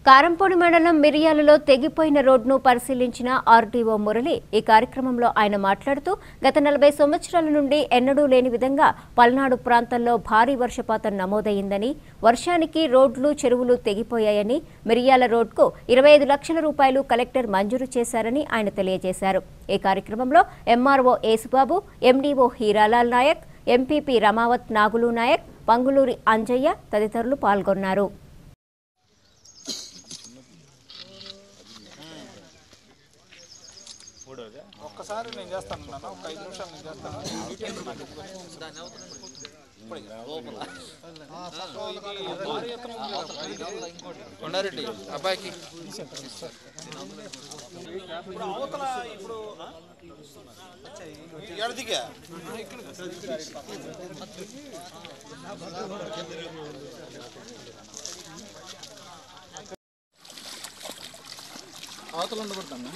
కారంపూడి మండలం మిరియాలలో తెగిపోయిన రోడ్ను పరిశీలించిన ఆర్టీఓ మురళి ఈ కార్యక్రమంలో ఆయన మాట్లాడుతూ గత నలభై సంవత్సరాల నుండి ఎన్నడూ లేని విధంగా పల్నాడు ప్రాంతంలో భారీ వర్షపాతం నమోదయ్యిందని వర్షానికి రోడ్లు చెరువులు తెగిపోయాయని మిరియాల రోడ్కు ఇరవై ఐదు లక్షల రూపాయలు కలెక్టర్ మంజూరు చేశారని ఆయన తెలియజేశారు ఈ కార్యక్రమంలో MRO Yesubabu MDO Hiralal Nayak MPP Ramavath Nagulu Nayak Panguluri Anjaiah తదితరులు పాల్గొన్నారు ఒక్కసారి నేను చేస్తాను నాన్న ఒక ఐదు నిమిషాలు నేను చేస్తాను డీటెయిల్స్ నాకు కొండారెడ్డి అబ్బాయికి ఇప్పుడు అవతల ఇప్పుడు ఎడదిగా అవతల ఉండకూడదన్నా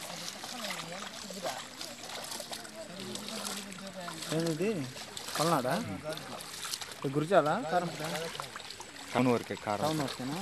ఏంది పల్నాడా ఇది గురిజాలా కారంపూట టౌన్ వరకే కారం టౌన్ వస్తేనా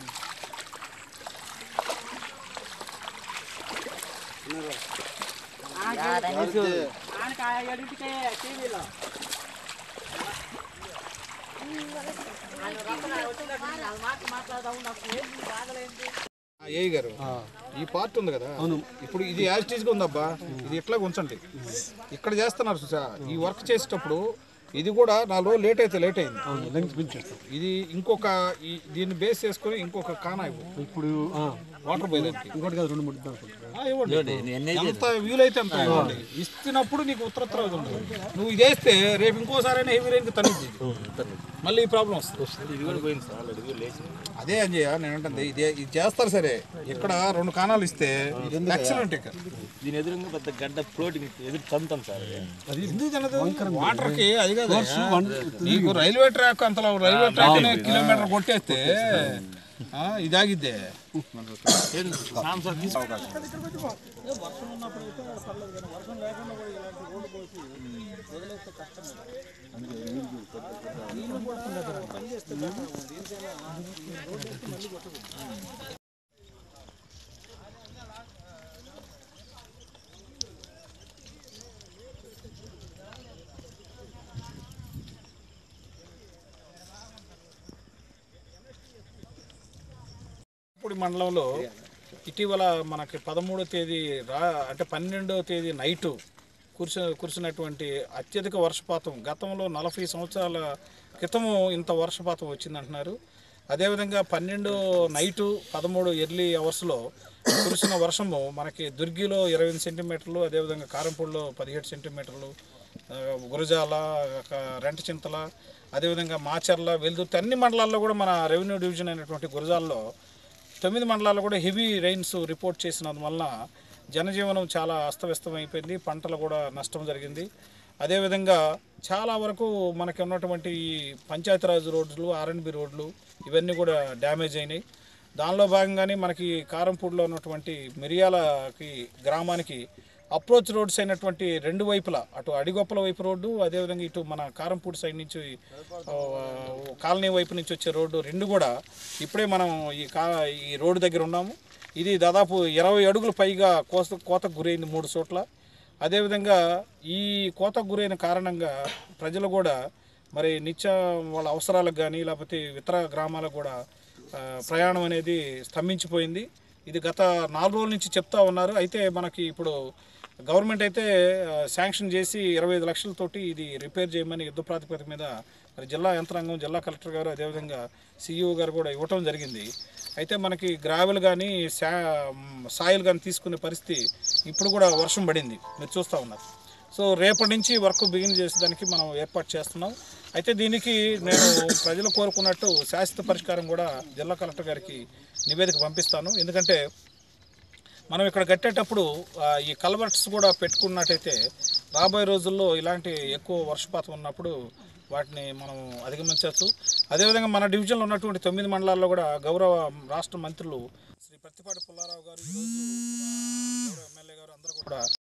ఏ గారు ఈ పార్ట్ ఉంది కదా అవును ఇప్పుడు ఇది యాజిటీస్ గా ఉందబ్బా ఇది ఇట్లా ఉంచండి ఇక్కడ చేస్తున్నారు చూసా ఈ వర్క్ చేసేటప్పుడు ఇది కూడా నాలుగు రోజులు లేట్ అయితే లేట్ అయింది ఇది ఇంకొక ఈ దీన్ని బేస్ చేసుకొని ఇంకొక కానా ఇవ్వు ఇప్పుడు వాటర్ బాయిలర్ ఇంకోటి కాదు రెండు మూడు ఇవ్వండి ఎంత వీలైతే అంత ఇవ్వండి ఇస్తున్నప్పుడు నీకు ఉత్తరత్తర ఉంది నువ్వు ఇది వేస్తే రేపు ఇంకోసారైనా హెవీ రైన్ తనిద్ది మళ్ళీ ఈ ప్రాబ్లం వస్తుంది అదే అంజయ్య నేను అంటుంది ఇది ఇది చేస్తారు సరే ఇక్కడ రెండు కాణాలు ఇస్తే ఎక్సలెంట్ ఇక్కడ దీని ఎదురుగా పెద్ద గడ్డ ఫ్లోటింగ్ ఎదురు చంపుతాం సార్ అది ఎందుకు తినదు వాటర్ కి అది కాదు నీకు రైల్వే ట్రాక్ అంతలో రైల్వే ట్రాక్ కిలోమీటర్ కొట్టేస్తే ఆ, ఇది ఆగిద్దే ఇప్పుడు మండలంలో ఇటీవల మనకి పదమూడో తేదీ రా అంటే పన్నెండవ తేదీ నైటు కురిసి కురిసినటువంటి అత్యధిక వర్షపాతం గతంలో నలభై సంవత్సరాల క్రితము ఇంత వర్షపాతం వచ్చిందంటున్నారు అదేవిధంగా పన్నెండు నైటు పదమూడు ఎర్లీ అవర్స్లో కురిసిన వర్షము మనకి దుర్గిలో ఇరవై ఎనిమిది సెంటీమీటర్లు అదేవిధంగా కారంపూడిలో పదిహేడు సెంటీమీటర్లు ఆ, గురజాల ఒక రెంటచింతల అదేవిధంగా మాచర్ల వెల్దుర్తి అన్ని మండలాల్లో కూడా మన రెవెన్యూ డివిజన్ అయినటువంటి గురజాల్లో తొమ్మిది మండలాల్లో కూడా హెవీ రైన్స్ రిపోర్ట్ చేసినందువల్ల జనజీవనం చాలా అస్తవ్యస్తం అయిపోయింది పంటలు కూడా నష్టం జరిగింది అదేవిధంగా చాలా వరకు మనకి ఉన్నటువంటి ఈ పంచాయతీరాజ్ రోడ్లు ఆర్ఎన్బి రోడ్లు ఇవన్నీ కూడా డ్యామేజ్ అయినాయి దానిలో భాగంగానే మనకి కారంపూడిలో ఉన్నటువంటి మిరియాలకి గ్రామానికి అప్రోచ్ రోడ్స్ అయినటువంటి రెండు వైపులా అటు అడిగొప్పల వైపు రోడ్డు అదేవిధంగా ఇటు మన కారంపూడి సైడ్ నుంచి ఆ, కాలనీ వైపు నుంచి వచ్చే రోడ్డు రెండు కూడా ఇప్పుడే మనం ఈ కా ఈ రోడ్డు దగ్గర ఉన్నాము ఇది దాదాపు ఇరవై అడుగుల పైగా కోత కోతకు గురైంది మూడు చోట్ల అదేవిధంగా ఈ కోతకు గురైన కారణంగా ప్రజలు కూడా మరి నిత్య వాళ్ళ అవసరాలకు కానీ లేకపోతే ఇతర గ్రామాలకు కూడా ఆ, ప్రయాణం అనేది స్తంభించిపోయింది ఇది గత నాలుగు రోజుల నుంచి చెప్తా ఉన్నారు అయితే మనకి ఇప్పుడు గవర్నమెంట్ అయితే ఆ, శాంక్షన్ చేసి ఇరవై ఐదు లక్షలతోటి ఇది రిపేర్ చేయమని యుద్ధ ప్రాతిపదిక మీద మరి జిల్లా యంత్రాంగం జిల్లా కలెక్టర్ గారు అదేవిధంగా సిఇఓ గారు కూడా ఇవ్వటం జరిగింది అయితే మనకి గ్రావెల్ కానీ శా సాయిల్ కానీ తీసుకునే పరిస్థితి ఇప్పుడు కూడా వర్షం పడింది మీరు చూస్తూ ఉన్నారు సో రేపటి నుంచి వర్క్ బిగిన్ చేసేదానికి మనం ఏర్పాటు చేస్తున్నాం అయితే దీనికి నేను ప్రజలు కోరుకున్నట్టు శాశ్వత పరిష్కారం కూడా జిల్లా కలెక్టర్ గారికి నివేదిక పంపిస్తాను ఎందుకంటే మనం ఇక్కడ కట్టేటప్పుడు ఆ, ఈ కల్వర్ట్స్ కూడా పెట్టుకున్నట్టయితే రాబోయే రోజుల్లో ఇలాంటి ఎక్కువ వర్షపాతం ఉన్నప్పుడు వాటిని మనం అధిగమించవచ్చు అదేవిధంగా మన డివిజన్లో ఉన్నటువంటి తొమ్మిది మండలాల్లో కూడా గౌరవ రాష్ట్ర మంత్రులు శ్రీ ప్రత్తిపాటి పుల్లారావు గారు ఈరోజు ఆ, గౌరవ ఎమ్మెల్యే గారు అందరూ కూడా